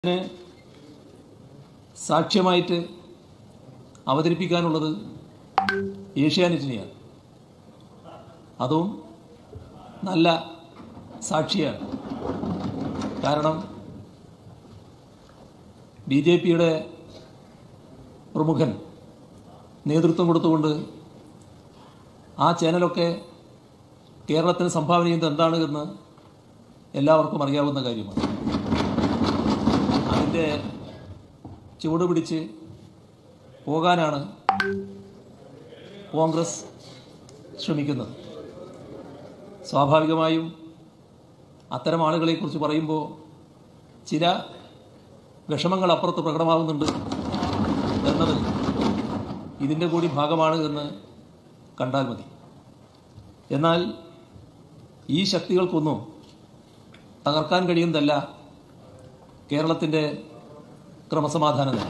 ഇതിന് സാക്ഷ്യമായിട്ട് അവതരിപ്പിക്കാനുള്ളത് ഏഷ്യാനെറ്റിനെയാണ് അതും നല്ല സാക്ഷിയാണ് കാരണം ബി ജെ പിയുടെ പ്രമുഖൻ നേതൃത്വം കൊടുത്തുകൊണ്ട് ആ ചാനലൊക്കെ കേരളത്തിന് സംഭാവന ചെയ്യുന്നത് എന്താണ് എന്ന് എല്ലാവർക്കും അറിയാവുന്ന കാര്യമാണ് അതിൻ്റെ ചുവട് പിടിച്ച് പോകാനാണ് കോൺഗ്രസ് ശ്രമിക്കുന്നത് സ്വാഭാവികമായും അത്തരം ആളുകളെക്കുറിച്ച് പറയുമ്പോൾ ചില വിഷമങ്ങൾ അപ്പുറത്ത് പ്രകടമാകുന്നുണ്ട് എന്നത് ഇതിൻ്റെ കൂടി ഭാഗമാണ് എന്ന് കണ്ടാൽ മതി എന്നാൽ ഈ ശക്തികൾക്കൊന്നും തകർക്കാൻ കഴിയുന്നതല്ല കേരളത്തിൻ്റെ ക്രമസമാധാന നില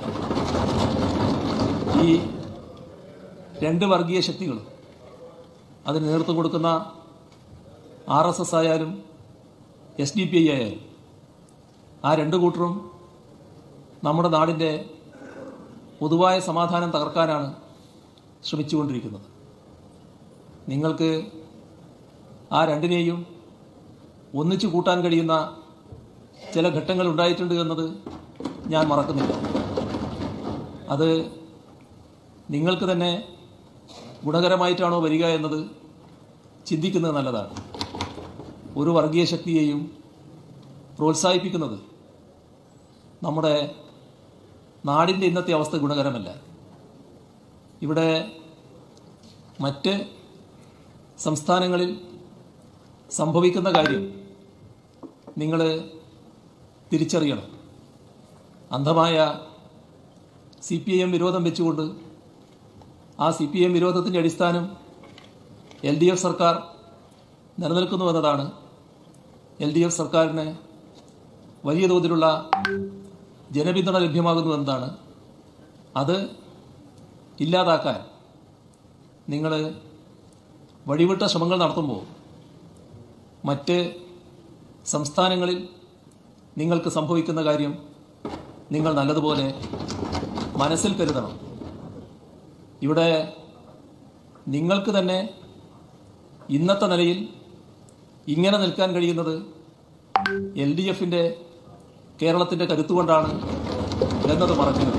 ഈ രണ്ട് വർഗീയ ശക്തികളും അതിന് നേതൃത്വം കൊടുക്കുന്ന ആർ എസ് എസ് ആയാലും എസ് ഡി പി ഐ ആയാലും ആ രണ്ട് കൂട്ടരും നമ്മുടെ നാടിൻ്റെ പൊതുവായ സമാധാനം തകർക്കാനാണ് ശ്രമിച്ചുകൊണ്ടിരിക്കുന്നത് നിങ്ങൾക്ക് ആ രണ്ടിനെയും ഒന്നിച്ചു കൂട്ടാൻ കഴിയുന്ന ചില ഘട്ടങ്ങൾ ഉണ്ടായിട്ടുണ്ട് എന്നത് ഞാൻ മറക്കുന്നില്ല അത് നിങ്ങൾക്ക് തന്നെ ഗുണകരമായിട്ടാണോ വരിക എന്നത് ചിന്തിക്കുന്നത് നല്ലതാണ് ഒരു വർഗീയ ശക്തിയെയും പ്രോത്സാഹിപ്പിക്കുന്നത് നമ്മുടെ നാടിൻ്റെ ഇന്നത്തെ അവസ്ഥ ഗുണകരമല്ല ഇവിടെ മറ്റ് സംസ്ഥാനങ്ങളിൽ സംഭവിക്കുന്ന കാര്യം നിങ്ങൾ തിരിച്ചറിയണം അന്ധമായ സി പി ഐ എം വിരോധം വെച്ചുകൊണ്ട് ആ സി പി എം വിരോധത്തിൻ്റെ അടിസ്ഥാനം എൽ ഡി എഫ് സർക്കാർ നിലനിൽക്കുന്നു എന്നതാണ് എൽ ഡി എഫ് സർക്കാരിന് വലിയ തോതിലുള്ള ജനപിന്തുണ ലഭ്യമാകുന്നു എന്നതാണ് അത് ഇല്ലാതാക്കാൻ നിങ്ങൾ വഴിവിട്ട ശ്രമങ്ങൾ നടത്തുമ്പോൾ മറ്റ് സംസ്ഥാനങ്ങളിൽ നിങ്ങൾക്ക് സംഭവിക്കുന്ന കാര്യം നിങ്ങൾ നല്ലതുപോലെ മനസ്സിൽ കരുതണം ഇവിടെ നിങ്ങൾക്ക് തന്നെ ഇന്നത്തെ നിലയിൽ ഇങ്ങനെ നിൽക്കാൻ കഴിയുന്നത് എൽ ഡി എഫിൻ്റെ കേരളത്തിൻ്റെ കരുത്തുകൊണ്ടാണ് എന്നത് മറക്കരുത്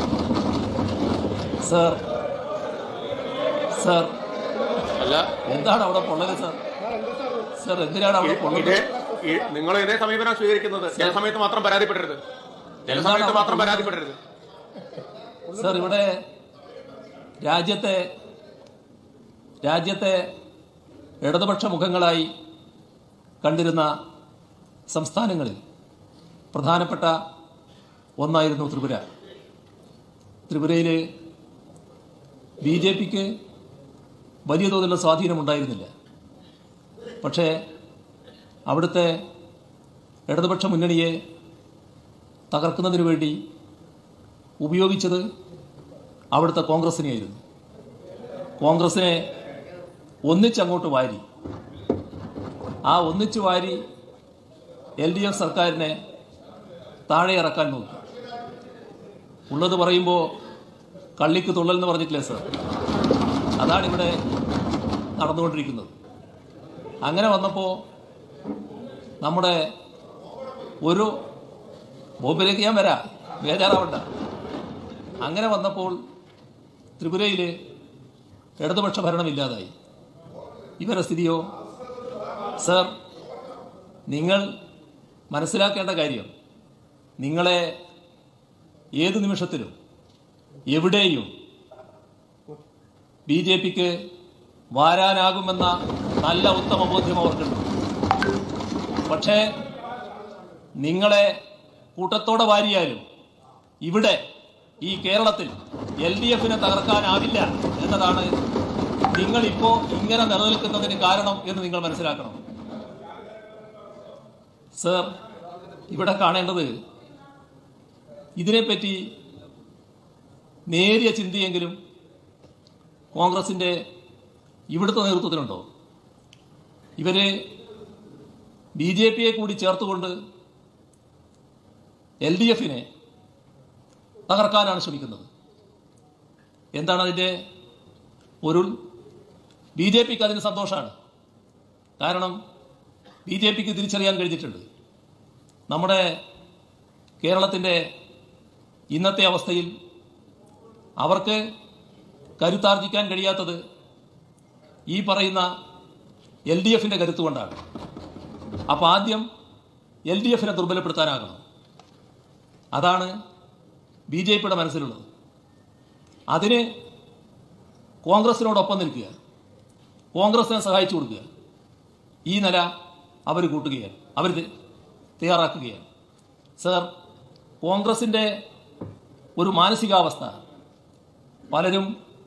സർ സർ അല്ല എന്താണ് അവിടെ പൊള്ളല് സർ സർ എന്തിനാണ് അവിടെ പൊള്ളല് ഇതേ ഈ- നിങ്ങൾ ഇതേ സമീപനം സ്വീകരിക്കുന്നത് ചില സമയത്ത് മാത്രം പരാതിപ്പെടരുത് ചില സമയത്ത് മാത്രം പരാതിപ്പെടരുത് സർ ഇവിടെ രാജ്യത്തെ രാജ്യത്തെ ഇടതുപക്ഷ മുഖങ്ങളായി കണ്ടിരുന്ന സംസ്ഥാനങ്ങളിൽ പ്രധാനപ്പെട്ട ഒന്നായിരുന്നു ത്രിപുര ത്രിപുരയിൽ ബി ജെ പിക്ക് വലിയ തോതിലുള്ള സ്വാധീനമുണ്ടായിരുന്നില്ല പക്ഷേ അവിടുത്തെ ഇടതുപക്ഷ മുന്നണിയെ തകർക്കുന്നതിനു വേണ്ടി ഉപയോഗിച്ചത് അവിടുത്തെ കോൺഗ്രസിനെയായിരുന്നു കോൺഗ്രസിനെ ഒന്നിച്ചങ്ങോട്ട് വാരി ആ ഒന്നിച്ചു വാരി എൽ ഡി എഫ് സർക്കാരിനെ താഴെ ഇറക്കാൻ നോക്കി ഉള്ളത് പറയുമ്പോൾ കള്ളിക്ക് തുള്ളൽ എന്ന് പറഞ്ഞിട്ടില്ലേ സർ അതാണ് ഇവിടെ നടന്നുകൊണ്ടിരിക്കുന്നത് അങ്ങനെ വന്നപ്പോൾ നമ്മുടെ ഒരു ബോംബിലേക്ക് ഞാൻ വരാം ബേജാറാവണ്ട അങ്ങനെ വന്നപ്പോൾ ത്രിപുരയിൽ ഇടതുപക്ഷ ഭരണമില്ലാതായി ഇവരുടെ സ്ഥിതിയോ സർ നിങ്ങൾ മനസ്സിലാക്കേണ്ട കാര്യം നിങ്ങളെ ഏത് നിമിഷത്തിലും എവിടെയും ബി ജെ പിക്ക് വാരാനാകുമെന്ന നല്ല ഉത്തമ ബോധ്യം അവർക്കുണ്ട് പക്ഷേ നിങ്ങളെ കൂട്ടത്തോടെ വാരിയാലും ഇവിടെ ഈ കേരളത്തിൽ എൽ ഡി എഫിനെ തകർക്കാനാവില്ല എന്നതാണ് നിങ്ങളിപ്പോ ഇങ്ങനെ നിലനിൽക്കുന്നതിന് കാരണം എന്ന് നിങ്ങൾ മനസ്സിലാക്കണം സർ ഇവിടെ കാണേണ്ടത് ഇതിനെപ്പറ്റി നേരിയ ചിന്തയെങ്കിലും കോൺഗ്രസിന്റെ ഇവിടുത്തെ നേതൃത്വത്തിലുണ്ടോ ഇവര് ബി ജെ പിയെ കൂടി ചേർത്തുകൊണ്ട് എൽ ഡി എഫിനെ തകർക്കാനാണ് ശ്രമിക്കുന്നത് എന്താണ് അതിൻ്റെ പൊരുൾ ബി ജെ പിക്ക് അതിന് സന്തോഷമാണ് കാരണം ബി ജെ പിക്ക് തിരിച്ചറിയാൻ കഴിഞ്ഞിട്ടുണ്ട് നമ്മുടെ കേരളത്തിൻ്റെ ഇന്നത്തെ അവസ്ഥയിൽ അവർക്ക് കരുത്താർജിക്കാൻ കഴിയാത്തത് ഈ പറയുന്ന എൽ ഡി എഫിൻ്റെ കരുത്ത് കൊണ്ടാണ് അപ്പോൾ ആദ്യം എൽ ഡി എഫിനെ ദുർബലപ്പെടുത്താനാകണം അതാണ് ബി ജെ പിയുടെ മനസ്സിലുള്ളത് അതിന് കോൺഗ്രസിനോടൊപ്പം നിൽക്കുക കോൺഗ്രസിനെ സഹായിച്ചു കൊടുക്കുക ഈ നില അവർ കൂട്ടുകയാണ് അവർ തയ്യാറാക്കുകയാണ് സർ കോൺഗ്രസിൻ്റെ ഒരു മാനസികാവസ്ഥ പലരും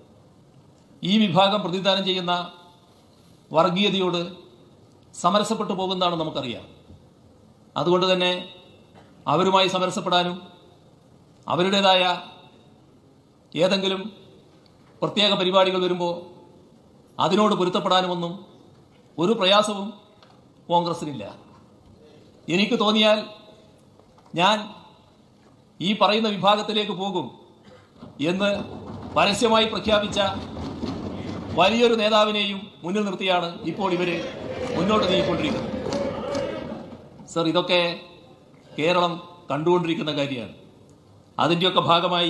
ഈ വിഭാഗം പ്രതിദാനം ചെയ്യുന്ന വർഗീയതയോട് സമരസപ്പെട്ടു പോകുന്നതാണ് നമുക്കറിയാം അതുകൊണ്ട് തന്നെ അവരുമായി സമരസപ്പെടാനും അവരുടേതായ ഏതെങ്കിലും പ്രത്യേക പരിപാടികൾ വരുമ്പോൾ അതിനോട് പൊരുത്തപ്പെടാനുമൊന്നും ഒരു പ്രയാസവും കോൺഗ്രസിനില്ല എനിക്ക് തോന്നിയാൽ ഞാൻ ഈ പറയുന്ന വിഭാഗത്തിലേക്ക് പോകും എന്ന് പരസ്യമായി പ്രഖ്യാപിച്ച വലിയൊരു നേതാവിനെയും മുന്നിൽ നിർത്തിയാണ് ഇപ്പോൾ ഇവര് മുന്നോട്ട് നീങ്ങിക്കൊണ്ടിരിക്കുന്നത് സർ ഇതൊക്കെ കേരളം കണ്ടുകൊണ്ടിരിക്കുന്ന കാര്യമാണ് അതിൻ്റെയൊക്കെ ഭാഗമായി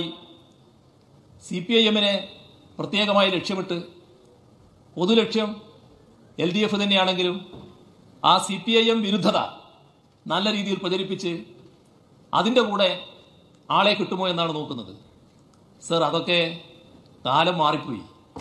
സി പി ഐ എമ്മിനെ പ്രത്യേകമായി ലക്ഷ്യമിട്ട് പൊതുലക്ഷ്യം എൽ ഡി എഫ് തന്നെയാണെങ്കിലും ആ സി പി ഐ എം വിരുദ്ധത നല്ല രീതിയിൽ പ്രചരിപ്പിച്ച് അതിൻ്റെ കൂടെ ആളെ കിട്ടുമോ എന്നാണ് നോക്കുന്നത് സർ അതൊക്കെ കാലം മാറിപ്പോയി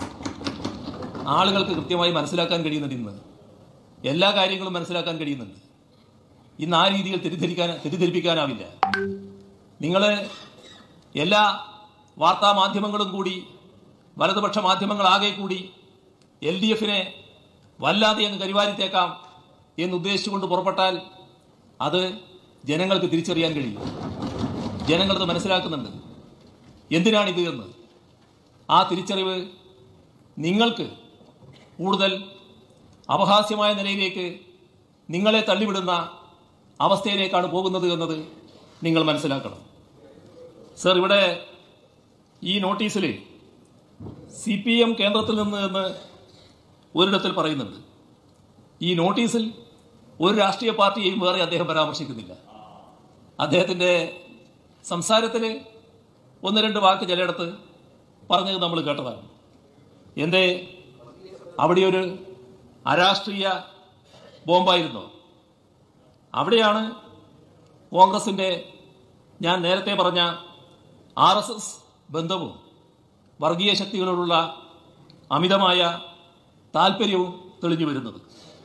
ആളുകൾക്ക് കൃത്യമായി മനസ്സിലാക്കാൻ കഴിയുന്നുണ്ട് ഇന്ന് എല്ലാ കാര്യങ്ങളും മനസ്സിലാക്കാൻ കഴിയുന്നുണ്ട് ഇന്ന് ആ രീതിയിൽ തെറ്റിദ്ധരിക്കാൻ തെറ്റിദ്ധരിപ്പിക്കാനാവില്ല നിങ്ങൾ എല്ലാ വാർത്താ മാധ്യമങ്ങളും കൂടി വലതുപക്ഷ മാധ്യമങ്ങളാകെ കൂടി എൽ ഡി എഫിനെ വല്ലാതെ അങ്ങ് കരിവാരിത്തേക്കാം എന്ന് ഉദ്ദേശിച്ചുകൊണ്ട് പുറപ്പെട്ടാൽ അത് ജനങ്ങൾക്ക് തിരിച്ചറിയാൻ കഴിയും ജനങ്ങളത് മനസ്സിലാക്കുന്നുണ്ട് എന്തിനാണിത് എന്ന് ആ തിരിച്ചറിവ് നിങ്ങൾക്ക് കൂടുതൽ അപഹാസ്യമായ നിലയിലേക്ക് നിങ്ങളെ തള്ളിവിടുന്ന അവസ്ഥയിലേക്കാണ് പോകുന്നത് എന്നത് നിങ്ങൾ മനസ്സിലാക്കണം സർ ഇവിടെ ഈ നോട്ടീസിൽ സി പി എം കേന്ദ്രത്തിൽ നിന്ന് എന്ന് ഒരിടത്തിൽ പറയുന്നുണ്ട് ഈ നോട്ടീസിൽ ഒരു രാഷ്ട്രീയ പാർട്ടിയെയും വേറെ അദ്ദേഹം പരാമർശിക്കുന്നില്ല അദ്ദേഹത്തിൻ്റെ സംസാരത്തിൽ ഒന്ന് രണ്ട് വാക്ക് ചിലയിടത്ത് പറഞ്ഞത് നമ്മൾ കേട്ടതാണ് എന്തേ അവിടെ ഒരു അരാഷ്ട്രീയ ബോംബായിരുന്നോ അവിടെയാണ് കോൺഗ്രസിൻ്റെ ഞാൻ നേരത്തെ പറഞ്ഞ ആർ എസ് എസ് ബന്ധവും വർഗീയ ശക്തികളോടുള്ള അമിതമായ താല്പര്യവും തെളിഞ്ഞു വരുന്നത്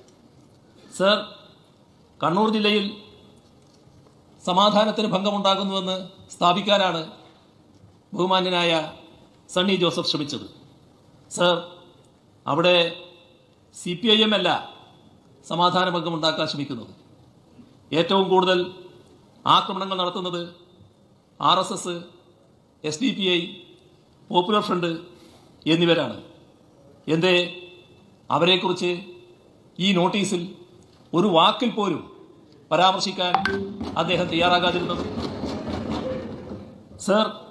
സർ കണ്ണൂർ ജില്ലയിൽ സമാധാനത്തിന് ഭംഗമുണ്ടാകുന്നുവെന്ന് സ്ഥാപിക്കാനാണ് ബഹുമാന്യനായ സണ്ണി ജോസഫ് ശ്രമിച്ചത് സർ അവിടെ സി പി ഐ എം അല്ല സമാധാന ഭംഗമുണ്ടാക്കാൻ ശ്രമിക്കുന്നത് ഏറ്റവും കൂടുതൽ ആക്രമണങ്ങൾ നടത്തുന്നത് R S S S D P I Popular Front എന്നിവരാണ് എന്തേ അവരെക്കുറിച്ച് ഈ നോട്ടീസിൽ ഒരു വാക്കിൽ പോലും പരാമർശിക്കാൻ അദ്ദേഹം തയ്യാറാകാതിരുന്നത് സർ